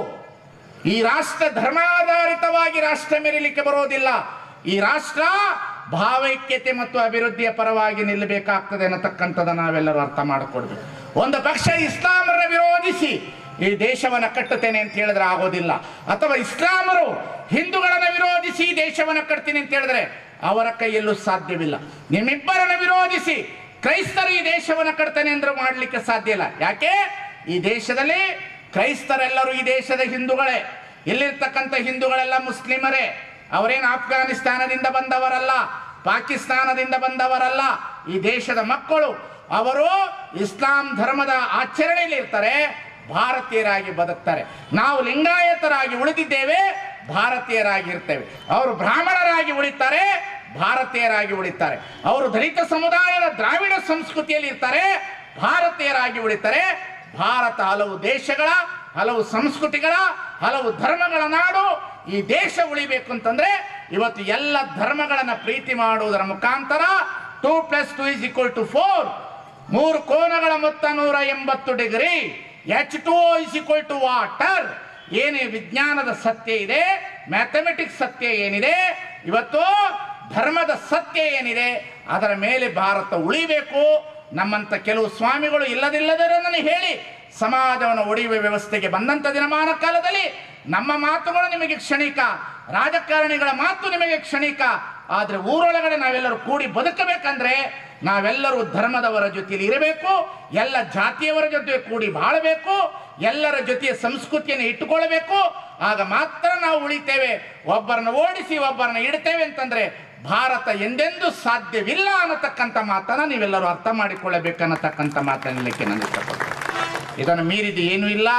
ಈ ರಾಷ್ಟ್ರ ಧರ್ಮಾಧಾರಿತವಾಗಿ ರಾಷ್ಟ್ರ ಮೆರಿಲಿಕ್ಕೆ ಬರೋದಿಲ್ಲ ಈ ರಾಷ್ಟ್ರ ಭಾವೈಕ್ಯತೆ ಮತ್ತು ಅಭಿವೃದ್ಧಿಯ ಪರವಾಗಿ ನಿಲ್ಲಬೇಕಾಗ್ತದೆ ಅನ್ನತಕ್ಕಂಥದ್ದು ನಾವೆಲ್ಲರೂ ಅರ್ಥ ಮಾಡಿಕೊಡ್ಬೇಕು ಒಂದು ಪಕ್ಷ ಇಸ್ಲಾಮರ ವಿರೋಧಿಸಿ ಈ ದೇಶವನ್ನ ಕಟ್ಟುತ್ತೇನೆ ಅಂತ ಹೇಳಿದ್ರೆ ಆಗೋದಿಲ್ಲ ಅಥವಾ ಇಸ್ಲಾಮರು ಹಿಂದೂಗಳನ್ನ ವಿರೋಧಿಸಿ ಈ ದೇಶವನ್ನ ಕಟ್ತೀನಿ ಅಂತ ಹೇಳಿದ್ರೆ ಅವರ ಕೈಯಲ್ಲೂ ಸಾಧ್ಯವಿಲ್ಲ ನಿಮ್ಮಿಬ್ಬರನ್ನ ವಿರೋಧಿಸಿ ಕ್ರೈಸ್ತರು ಈ ದೇಶವನ್ನ ಕಟ್ತೇನೆ ಅಂದ್ರೆ ಮಾಡಲಿಕ್ಕೆ ಸಾಧ್ಯ ಇಲ್ಲ ಯಾಕೆ ಈ ದೇಶದಲ್ಲಿ ಕ್ರೈಸ್ತರೆಲ್ಲರೂ ಈ ದೇಶದ ಹಿಂದೂಗಳೇ ಇಲ್ಲಿರ್ತಕ್ಕಂಥ ಹಿಂದೂಗಳೆಲ್ಲ ಮುಸ್ಲಿಮರೇ ಅವರೇನು ಆಫ್ಘಾನಿಸ್ತಾನದಿಂದ ಬಂದವರಲ್ಲ ಪಾಕಿಸ್ತಾನದಿಂದ ಬಂದವರಲ್ಲ ಈ ದೇಶದ ಮಕ್ಕಳು ಅವರು ಇಸ್ಲಾಂ ಧರ್ಮದ ಆಚರಣೆಯಲ್ಲಿ ಇರ್ತಾರೆ ಭಾರತೀಯರಾಗಿ ಬದುಕ್ತಾರೆ ನಾವು ಲಿಂಗಾಯತರಾಗಿ ಉಳಿದಿದ್ದೇವೆ ಭಾರತೀಯರಾಗಿ ಇರ್ತೇವೆ ಅವರು ಬ್ರಾಹ್ಮಣರಾಗಿ ಉಳಿತಾರೆ ಭಾರತೀಯರಾಗಿ ಉಳಿತಾರೆ ಅವರು ದಲಿತ ಸಮುದಾಯದ ದ್ರಾವಿಡ ಸಂಸ್ಕೃತಿಯಲ್ಲಿ ಇರ್ತಾರೆ ಭಾರತೀಯರಾಗಿ ಉಳಿತಾರೆ ಭಾರತ ಹಲವು ದೇಶಗಳ ಹಲವು ಸಂಸ್ಕೃತಿಗಳ ಹಲವು ಧರ್ಮಗಳ ನಾಡು ಈ ದೇಶ ಉಳಿಬೇಕು ಅಂತಂದ್ರೆ ಇವತ್ತು ಎಲ್ಲ ಧರ್ಮಗಳನ್ನ ಪ್ರೀತಿ ಮಾಡುವುದರ ಮುಖಾಂತರ two plus two is equal to four ಮೂರು ಕೋನಗಳ ಮೊತ್ತ ನೂರ ಎಂಬತ್ತು degree H two is equal to water ಏನೇ ವಿಜ್ಞಾನದ ಸತ್ಯ ಇದೆ ಮ್ಯಾಥಮೆಟಿಕ್ಸ್ ಸತ್ಯ ಏನಿದೆ ಇವತ್ತು ಧರ್ಮದ ಸತ್ಯ ಏನಿದೆ ಅದರ ಮೇಲೆ ಭಾರತ ಉಳಿಬೇಕು ನಮ್ಮಂತ ಕೆಲವು ಸ್ವಾಮಿಗಳು ಇಲ್ಲದಿಲ್ಲದರನ್ನು ಹೇಳಿ ಸಮಾಜವನ್ನು ಒಡೆಯುವ ವ್ಯವಸ್ಥೆಗೆ ಬಂದಂತ ದಿನಮಾನ ಕಾಲದಲ್ಲಿ ನಮ್ಮ ಮಾತುಗಳು ನಿಮಗೆ ಕ್ಷಣಿಕ ರಾಜಕಾರಣಿಗಳ ಮಾತು ನಿಮಗೆ ಕ್ಷಣಿಕ ಆದ್ರೆ ಊರೊಳಗಡೆ ನಾವೆಲ್ಲರೂ ಕೂಡಿ ಬದುಕಬೇಕಂದ್ರೆ ನಾವೆಲ್ಲರೂ ಧರ್ಮದವರ ಜೊತೆಯಲ್ಲಿ ಇರಬೇಕು ಎಲ್ಲ ಜಾತಿಯವರ ಜೊತೆ ಕೂಡಿ ಬಾಳಬೇಕು ಎಲ್ಲರ ಜೊತೆಯ ಸಂಸ್ಕೃತಿಯನ್ನು ಇಟ್ಟುಕೊಳ್ಬೇಕು ಆಗ ಮಾತ್ರ ನಾವು ಉಳಿತೇವೆ ಒಬ್ಬರನ್ನ ಓಡಿಸಿ ಒಬ್ಬರನ್ನ ಇಡ್ತೇವೆ ಅಂತಂದ್ರೆ ಭಾರತ ಎಂದೆಂದೂ ಸಾಧ್ಯವಿಲ್ಲ ಅನ್ನತಕ್ಕಂಥ ಮಾತನ್ನ ನೀವೆಲ್ಲರೂ ಅರ್ಥ ಮಾಡಿಕೊಳ್ಳಬೇಕನ್ನತಕ್ಕಂಥ ಮಾತನ್ನಲಿಕ್ಕೆ ನಾನು ಇಷ್ಟಪಡ್ತೇನೆ ಇದನ್ನು ಮೀರಿದ ಏನೂ ಇಲ್ಲ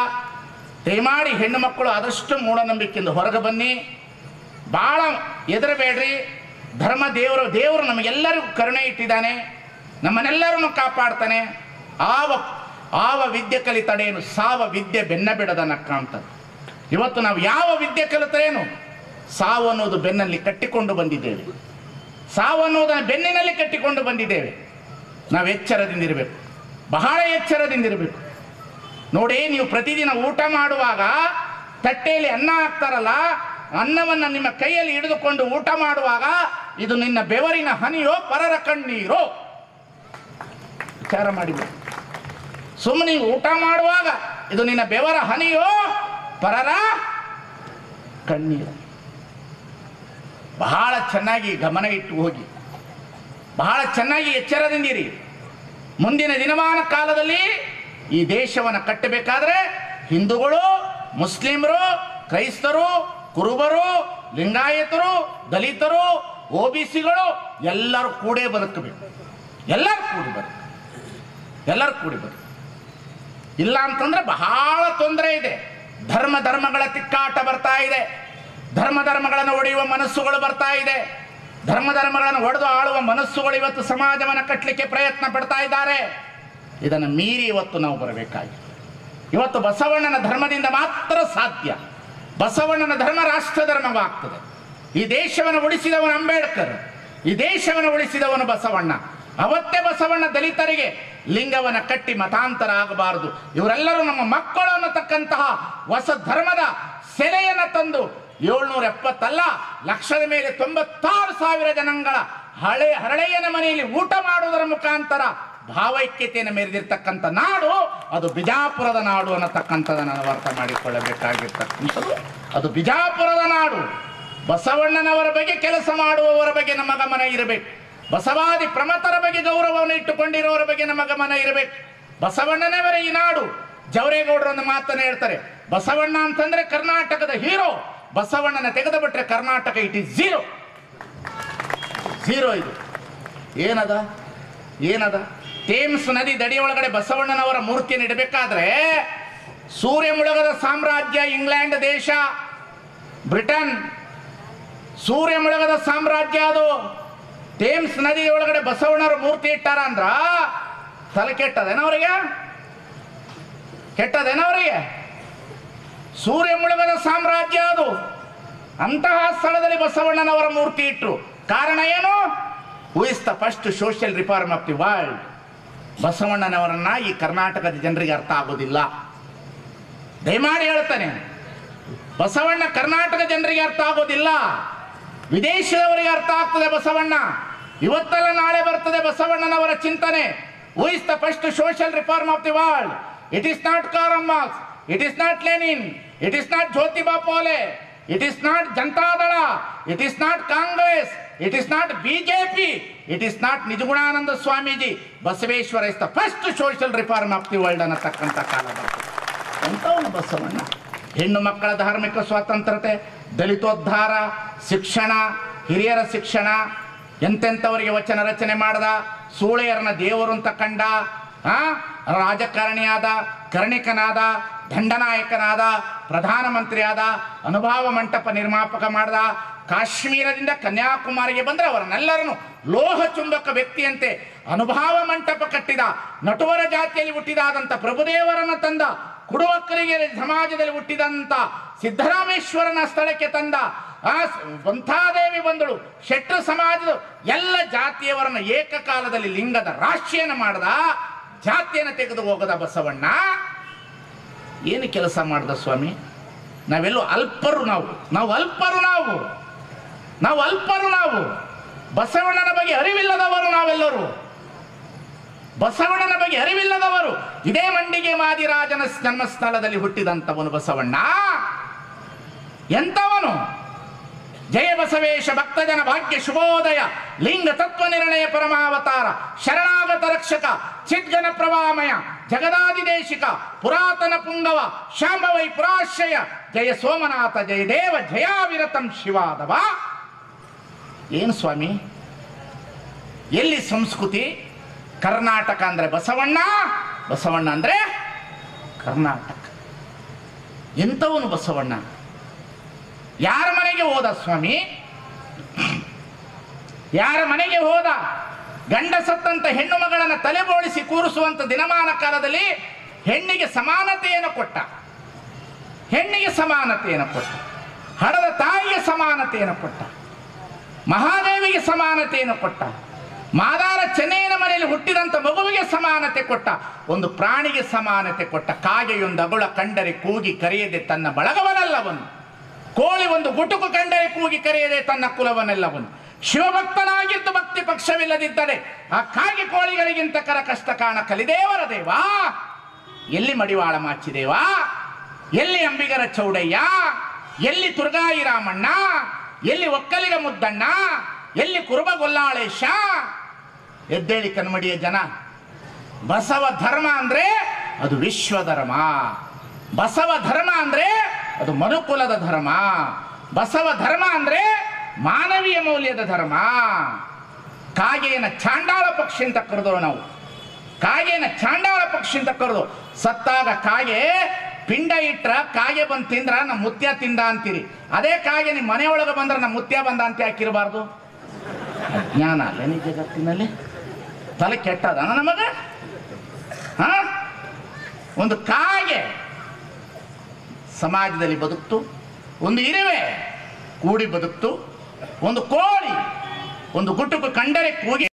ದಯಮಾಡಿ ಹೆಣ್ಣು ಮಕ್ಕಳು ಆದಷ್ಟು ಮೂಢನಂಬಿಕೆಯಿಂದ ಹೊರಗೆ ಬನ್ನಿ ಭಾಳ ಹೆದರಬೇಡ್ರಿ ಧರ್ಮ ದೇವರು ದೇವರು ನಮಗೆಲ್ಲರಿಗೂ ಕರುಣೆ ಇಟ್ಟಿದ್ದಾನೆ ನಮ್ಮನ್ನೆಲ್ಲರನ್ನು ಕಾಪಾಡ್ತಾನೆ ಆವ ಆವ ವಿದ್ಯೆ ಕಲಿತಡೇನು ಸಾವ ವಿದ್ಯೆ ಬೆನ್ನ ಬಿಡದನಕ್ಕ ಅಂತ ಇವತ್ತು ನಾವು ಯಾವ ವಿದ್ಯೆ ಕಲಿತರೇನು ಸಾವು ಅನ್ನೋದು ಬೆನ್ನಲ್ಲಿ ಕಟ್ಟಿಕೊಂಡು ಬಂದಿದ್ದೇವೆ ಸಾವು ಅನ್ನೋದನ್ನು ಬೆನ್ನಿನಲ್ಲಿ ಕಟ್ಟಿಕೊಂಡು ಬಂದಿದ್ದೇವೆ ನಾವು ಎಚ್ಚರದಿಂದಿರಬೇಕು ಬಹಳ ಎಚ್ಚರದಿಂದಿರಬೇಕು ನೋಡಿ ನೀವು ಪ್ರತಿದಿನ ಊಟ ಮಾಡುವಾಗ ತಟ್ಟೆಯಲ್ಲಿ ಅನ್ನ ಹಾಕ್ತಾರಲ್ಲ ಅನ್ನವನ್ನು ನಿಮ್ಮ ಕೈಯಲ್ಲಿ ಹಿಡಿದುಕೊಂಡು ಊಟ ಮಾಡುವಾಗ ಇದು ನಿನ್ನ ಬೆವರಿನ ಹನಿಯೋ ಪರರ ಕಣ್ಣೀರೋ ವಿಚಾರ ಮಾಡಿಬಿಡು ಸುಮ್ಮನೆ ಊಟ ಮಾಡುವಾಗ ಇದು ನಿನ್ನ ಬೆವರ ಹನಿಯೋ ಪರರ ಕಣ್ಣೀರು ಬಹಳ ಚೆನ್ನಾಗಿ ಗಮನ ಇಟ್ಟು ಹೋಗಿ ಬಹಳ ಚೆನ್ನಾಗಿ ಎಚ್ಚರದಿಂದಿರಿ ಮುಂದಿನ ದಿನಮಾನ ಕಾಲದಲ್ಲಿ ಈ ದೇಶವನ್ನು ಕಟ್ಟಬೇಕಾದ್ರೆ ಹಿಂದೂಗಳು ಮುಸ್ಲಿಮರು ಕ್ರೈಸ್ತರು ಕುರುಬರು ಲಿಂಗಾಯತರು ದಲಿತರು ಒ ಬಿ ಸಿಗಳು ಎಲ್ಲರೂ ಕೂಡೇ ಬದುಕಬೇಕು ಎಲ್ಲರೂ ಕೂಡಿ ಬದುಕು ಎಲ್ಲರೂ ಕೂಡಿ ಬದುಕು ಇಲ್ಲ ಅಂತಂದ್ರೆ ಬಹಳ ತೊಂದರೆ ಇದೆ ಧರ್ಮ ಧರ್ಮಗಳ ತಿಕ್ಕಾಟ ಬರ್ತಾ ಇದೆ ಧರ್ಮ ಧರ್ಮಗಳನ್ನು ಒಡೆಯುವ ಮನಸ್ಸುಗಳು ಬರ್ತಾ ಇದೆ ಧರ್ಮ ಧರ್ಮಗಳನ್ನು ಒಡೆದು ಆಳುವ ಮನಸ್ಸುಗಳು ಇವತ್ತು ಸಮಾಜವನ್ನು ಕಟ್ಟಲಿಕ್ಕೆ ಪ್ರಯತ್ನ ಪಡ್ತಾ ಇದ್ದಾರೆ ಇದನ್ನು ಮೀರಿ ಇವತ್ತು ನಾವು ಬರಬೇಕಾಗಿದೆ ಇವತ್ತು ಬಸವಣ್ಣನ ಧರ್ಮದಿಂದ ಮಾತ್ರ ಸಾಧ್ಯ ಬಸವಣ್ಣನ ಧರ್ಮ ರಾಷ್ಟ್ರ ಧರ್ಮವಾಗ್ತದೆ ಈ ದೇಶವನ್ನು ಉಳಿಸಿದವನು ಅಂಬೇಡ್ಕರ್ ಈ ದೇಶವನ್ನು ಉಳಿಸಿದವನು ಬಸವಣ್ಣ ಅವತ್ತೇ ಬಸವಣ್ಣ ದಲಿತರಿಗೆ ಲಿಂಗವನ್ನ ಕಟ್ಟಿ ಮತಾಂತರ ಆಗಬಾರದು ಇವರೆಲ್ಲರೂ ನಮ್ಮ ಮಕ್ಕಳು ಅನ್ನತಕ್ಕಂತಹ ಹೊಸ ಧರ್ಮದ ಸೆಲೆಯನ್ನು ತಂದು ಏಳ್ನೂರ ಎಪ್ಪತ್ತಲ್ಲ ಲಕ್ಷದ ಮೇಲೆ ತೊಂಬತ್ತಾರು ಸಾವಿರ ಜನಗಳ ಹಳೆ ಹರಳೆಯನ ಮನೆಯಲ್ಲಿ ಊಟ ಮಾಡುವುದರ ಮುಖಾಂತರ ಭಾವೈಕ್ಯತೆಯನ್ನು ಮೆರೆದಿರ್ತಕ್ಕಂಥ ನಾಡು ಅದು ಬಿಜಾಪುರದ ನಾಡು ಅನ್ನತಕ್ಕಂಥದ್ದನ್ನು ನಾವು ಅರ್ಥ ಮಾಡಿಕೊಳ್ಳಬೇಕಾಗಿರ್ತಕ್ಕಂಥದ್ದು ಅದು ಬಿಜಾಪುರದ ನಾಡು ಬಸವಣ್ಣನವರ ಬಗ್ಗೆ ಕೆಲಸ ಮಾಡುವವರ ಬಗ್ಗೆ ನಮ್ಮ ಗಮನ ಇರಬೇಕು ಬಸವಾದಿ ಪ್ರಮತರ ಬಗ್ಗೆ ಗೌರವವನ್ನು ಇಟ್ಟುಕೊಂಡಿರೋರ ಬಗ್ಗೆ ನಮ್ಮ ಗಮನ ಇರಬೇಕು ಬಸವಣ್ಣನವರ ಈ ನಾಡು ಜವರೇಗೌಡರು ಒಂದು ಮಾತನ್ನು ಹೇಳ್ತಾರೆ ಬಸವಣ್ಣ ಅಂತಂದ್ರೆ ಕರ್ನಾಟಕದ ಹೀರೋ ಬಸವಣ್ಣನ ತೆಗೆದು ಬಿಟ್ರೆ Karnataka it is zero zero ಇದು ಏನದ ಏನದ ಥೇಮ್ಸ್ ನದಿ ದಡಿ ಒಳಗಡೆ ಬಸವಣ್ಣನವರ ಮೂರ್ತಿಯನ್ನು ಇಡಬೇಕಾದ್ರೆ ಸೂರ್ಯ ಮುಳುಗದ ಸಾಮ್ರಾಜ್ಯ ಇಂಗ್ಲೆಂಡ್ ದೇಶ ಬ್ರಿಟನ್ ಸೂರ್ಯ ಮುಳುಗದ ಸಾಮ್ರಾಜ್ಯ ಅದು ಥೇಮ್ಸ್ ನದಿ ಒಳಗಡೆ ಬಸವಣ್ಣರ ಮೂರ್ತಿ ಇಟ್ಟಾರ ಅಂದ್ರ ತಲೆ ಕೆಟ್ಟದೇನವರಿಗೆ ಕೆಟ್ಟದೇನವರಿಗೆ ಸೂರ್ಯ ಮುಳುಗದ ಸಾಮ್ರಾಜ್ಯ ಅದು ಅಂತಹ ಸ್ಥಳದಲ್ಲಿ ಬಸವಣ್ಣನವರ ಮೂರ್ತಿ ಇಟ್ಟರು ಕಾರಣ ಏನು who is the first social reform of the world ಬಸವಣ್ಣನವರನ್ನ ಈ ಕರ್ನಾಟಕದ ಜನರಿಗೆ ಅರ್ಥ ಆಗೋದಿಲ್ಲ ದಯಮಾಡಿ ಹೇಳ್ತಾನೆ ಬಸವಣ್ಣ ಕರ್ನಾಟಕ ಜನರಿಗೆ ಅರ್ಥ ಆಗೋದಿಲ್ಲ ವಿದೇಶದವರಿಗೆ ಅರ್ಥ ಆಗ್ತದೆ ಬಸವಣ್ಣ ಇವತ್ತಲ್ಲ ನಾಳೆ ಬರ್ತದೆ ಬಸವಣ್ಣನವರ ಚಿಂತನೆ who is the first social reform of the world it is not Karl Marx it is not Lenin it is not Jyotiba Phule it is not Janata Dal it is not Congress it is not BJP it is not Nijagunananda Swamiji Basaveshwara is the first social reform of the world ಅನ್ನತಕ್ಕಂಥ ಕಾಲ ಬರ್ತದೆ ಎಂಥವನು ಬಸವಣ್ಣ ಹೆಣ್ಣು ಮಕ್ಕಳ ಧಾರ್ಮಿಕ ಸ್ವಾತಂತ್ರ್ಯತೆ ದಲಿತೋದ್ಧಾರ ಶಿಕ್ಷಣ ಹಿರಿಯರ ಶಿಕ್ಷಣ ಎಂತೆಂಥವರಿಗೆ ವಚನ ರಚನೆ ಮಾಡ್ದ ಸೂಳೆಯರನ್ನ ದೇವರು ಅಂತ ಕಂಡ ಆ ರಾಜಕಾರಣಿಯಾದ ಕರ್ಣಿಕನಾದ ದಂಡನಾಯಕನಾದ ಪ್ರಧಾನಮಂತ್ರಿಯಾದ ಅನುಭವ ಮಂಟಪ ನಿರ್ಮಾಪಕ ಮಾಡ್ದ ಕಾಶ್ಮೀರದಿಂದ ಕನ್ಯಾಕುಮಾರಿಗೆ ಬಂದ್ರೆ ಅವರನ್ನೆಲ್ಲರನ್ನು ಲೋಹ ಚುಂಬಕ ವ್ಯಕ್ತಿಯಂತೆ ಅನುಭವ ಮಂಟಪ ಕಟ್ಟಿದ ನಟುವರ ಜಾತಿಯಲ್ಲಿ ಹುಟ್ಟಿದಾದಂಥ ಪ್ರಭುದೇವರನ್ನ ತಂದ ಕುಡುವಕ್ಕರಿಗೆ ಸಮಾಜದಲ್ಲಿ ಹುಟ್ಟಿದಂತ ಸಿದ್ದರಾಮೇಶ್ವರನ ಸ್ಥಳಕ್ಕೆ ತಂದ ಆ ಸ- ವಂಥಾದೇವಿ ಬಂದಳು ಶೆಟ್ರು ಸಮಾಜದ ಎಲ್ಲ ಜಾತಿಯವರನ್ನ ಏಕಕಾಲದಲ್ಲಿ ಲಿಂಗದ ರಾಶಿಯನ್ನು ಮಾಡದ ಜಾತಿಯನ್ನು ತೆಗೆದು ಹೋಗದ ಬಸವಣ್ಣ ಏನು ಕೆಲಸ ಮಾಡ್ದ ಸ್ವಾಮಿ ನಾವೆಲ್ಲೋ ಅಲ್ಪರು ನಾವು ನಾವು ಅಲ್ಪರು ನಾವು ನಾವು ಅಲ್ಪರು ನಾವು ಬಸವಣ್ಣನ ಬಗ್ಗೆ ಅರಿವಿಲ್ಲದವರು ನಾವೆಲ್ಲರೂ ಬಸವಣ್ಣನ ಬಗ್ಗೆ ಅರಿವಿಲ್ಲದವರು ಇದೇ ಮಂಡಿಗೆ ಮಾದಿರಾಜನ ಜನ್ಮಸ್ಥಳದಲ್ಲಿ ಹುಟ್ಟಿದಂಥವನು ಬಸವಣ್ಣ ಎಂಥವನು ಜಯ ಬಸವೇಶ ಭಕ್ತಜನ ಭಾಗ್ಯ ಶುಭೋದಯ ಲಿಂಗ ತತ್ವ ನಿರ್ಣಯ ಪರಮಾವತಾರ ಶರಣಾಗತ ರಕ್ಷಕ ಚಿದ್ಗನ ಪ್ರವಾಮಯ ಜಗದಾದಿದೇಶಿಕ ಪುರಾತನ ಪುಂಗವ ಶಾಂಭವೈ ಪುರಾಶ್ರಯ ಜಯ ಸೋಮನಾಥ ಜಯ ದೇವ ಜಯಾವಿರತಂ ಶಿವಾದವ ಏನು ಸ್ವಾಮಿ ಎಲ್ಲಿ ಸಂಸ್ಕೃತಿ ಕರ್ನಾಟಕ ಅಂದ್ರೆ ಬಸವಣ್ಣ ಬಸವಣ್ಣ ಅಂದ್ರೆ ಕರ್ನಾಟಕ ಎಂಥವನು ಬಸವಣ್ಣ ಯಾರ ಮನೆಗೆ ಹೋದ ಸ್ವಾಮಿ ಯಾರ ಮನೆಗೆ ಹೋದ ಗಂಡ ಸತ್ತಂತ ಹೆಣ್ಣು ಮಗಳನ್ನ ತಲೆಬೋಳಿಸಿ ಕೂರಿಸುವಂತ ದಿನಮಾನ ಕಾಲದಲ್ಲಿ ಹೆಣ್ಣಿಗೆ ಸಮಾನತೆಯನ್ನು ಕೊಟ್ಟ ಹೆಣ್ಣಿಗೆ ಸಮಾನತೆಯನ್ನು ಕೊಟ್ಟ ಹಡದ ತಾಯಿಗೆ ಸಮಾನತೆಯನ್ನು ಕೊಟ್ಟ ಮಹಾದೇವಿಗೆ ಸಮಾನತೆಯನ್ನು ಕೊಟ್ಟ ಮಾದಾರ ಚೆನ್ನೈನ ಮನೆಯಲ್ಲಿ ಹುಟ್ಟಿದಂಥ ಮಗುವಿಗೆ ಸಮಾನತೆ ಕೊಟ್ಟ ಒಂದು ಪ್ರಾಣಿಗೆ ಸಮಾನತೆ ಕೊಟ್ಟ ಕಾಗೆಯೊಂದು ಅಗುಳ ಕಂಡರೆ ಕೂಗಿ ಕರೆಯದೆ ತನ್ನ ಬಳಗವನಲ್ಲವನು ಕೋಳಿ ಒಂದು ಗುಟುಕು ಕಂಡರೆ ಕೂಗಿ ಕರೆಯದೆ ತನ್ನ ಕುಲವನ್ನೆಲ್ಲವನು ಶಿವಭಕ್ತನಾಗಿದ್ದು ಭಕ್ತಿ ಪಕ್ಷವಿಲ್ಲದಿದ್ದರೆ ಆ ಕಾಗೆ ಕೋಳಿಗಳಿಗಿಂತ ಕರ ಕಷ್ಟ ಕಾಣ ಕಲಿದೇವರ ದೇವಾ ಎಲ್ಲಿ ಮಡಿವಾಳ ಮಾಚಿದೇವಾ ಎಲ್ಲಿ ಅಂಬಿಗರ ಚೌಡಯ್ಯ ಎಲ್ಲಿ ತುರ್ಗಾಯಿ ರಾಮಣ್ಣ ಎಲ್ಲಿ ಒಕ್ಕಲಿಗ ಮುದ್ದಣ್ಣ ಎಲ್ಲಿ ಕುರುಬ ಗೊಲ್ಲಾಳೇಶ ಎದ್ದೇಳಿ ಕನ್ಮಡಿಯ ಜನ ಬಸವ ಧರ್ಮ ಅಂದ್ರೆ ಅದು ವಿಶ್ವ ಧರ್ಮ ಬಸವ ಧರ್ಮ ಅಂದ್ರೆ ಅದು ಮನುಕುಲದ ಧರ್ಮ ಬಸವ ಧರ್ಮ ಅಂದ್ರೆ ಮಾನವೀಯ ಮೌಲ್ಯದ ಧರ್ಮ ಕಾಗೆಯನ್ನ ಚಾಂಡಾಳ ಪಕ್ಷಿ ಅಂತ ಕರೆದೋ ನಾವು ಕಾಗೆನ ಚಾಂಡಾಳ ಪಕ್ಷಿ ಅಂತ ಕರೆದು ಸತ್ತಾಗ ಕಾಗೆ ಪಿಂಡ ಇಟ್ರ ಕಾಗೆ ಬಂದು ತಿಂದ್ರ ನಮ್ಮ ಮುತ್ಯ ತಿಂದ ಅಂತೀರಿ ಅದೇ ಕಾಗೆ ನಿಮ್ಮ ಮನೆಯೊಳಗೆ ಬಂದ್ರೆ ನಮ್ಮ ಮುತ್ಯ ಬಂದ ಅಂತ ಹಾಕಿರಬಾರ್ದು ಅಜ್ಞಾನ ಅಲ್ಲ ಈ ಜಗತ್ತಿನಲ್ಲಿ ತಲೆ ಕೆಟ್ಟದ ನಮಗ ಹಾ ಒಂದು ಕಾಗೆ ಸಮಾಜದಲ್ಲಿ ಬದುಕ್ತು ಒಂದು ಇರುವೆ ಕೂಡಿ ಬದುಕ್ತು ಒಂದು ಕೋಳಿ ಒಂದು ಗುಟುಕು ಕಂಡರೆ ಕೂಗಿ